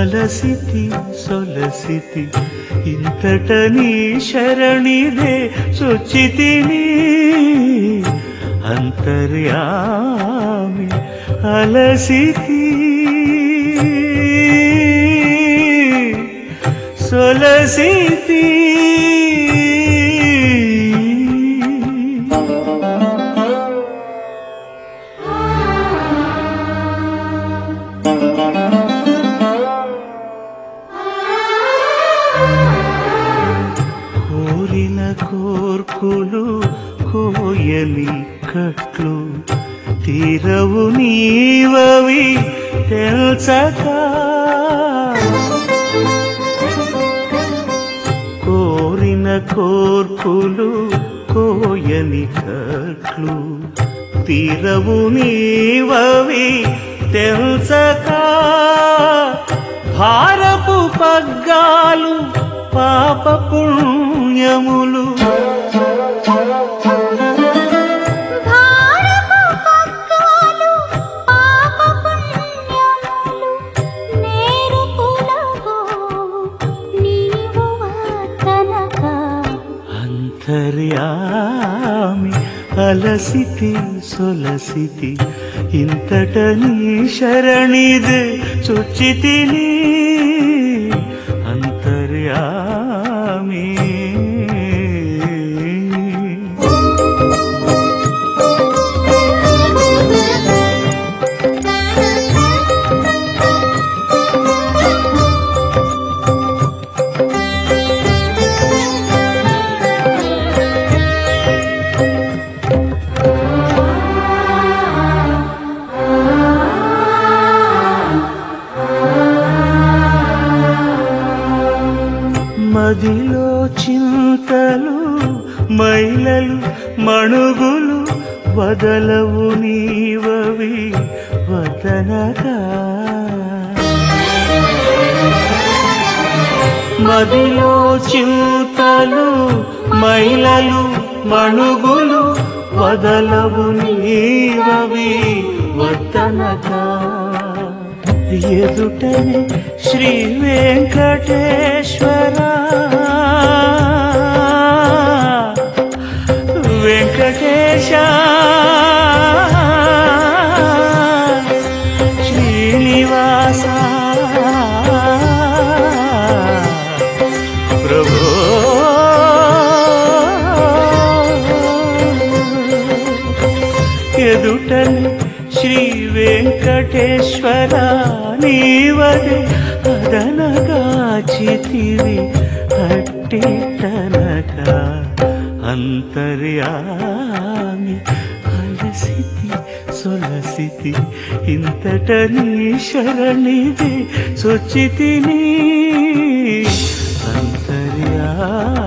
అలసితి సొలసితి ఇంతట నీ శరణిదే శుచితిని అంతర్యామి అలసితి సొలసితి కోరిన కోర్కులు కోయని కట్లు తీరవు నీవవి తెలుసక కోరిన కోర్కులు కోయని కట్లు తీరవు నీవవి తెలుసక భారపు పగ్గాలు పాప పుణ్యములు భారపు పగ్గాలు పాప పుణ్యములు నేరుపులగోవు నీవు వాతనక అంతర్యామి అలసితి సొలసితి ఇంతట నీ శరణిదే చుచితిని అంతర్యామి మదిలో చింతలు మైలలు మణుగులు వదలవు నీవవి వదనగా మదిలో చింతలు మైలలు మణుగులు వదలవు నీవవి వద్దనగా ఎదుటనే శ్రీ వెంకటేశ్వర వెంకటేశ శ్రీనివాస ప్రభు ఎదుటని శ్రీ వెంకటేశ్వర నీవదే అదనగా చితివి అట్టిటనక అంతర్యామి అలసితి సొలసితి ఇంతట నీ శరణిది సొచ్చితిని అంతర్యామి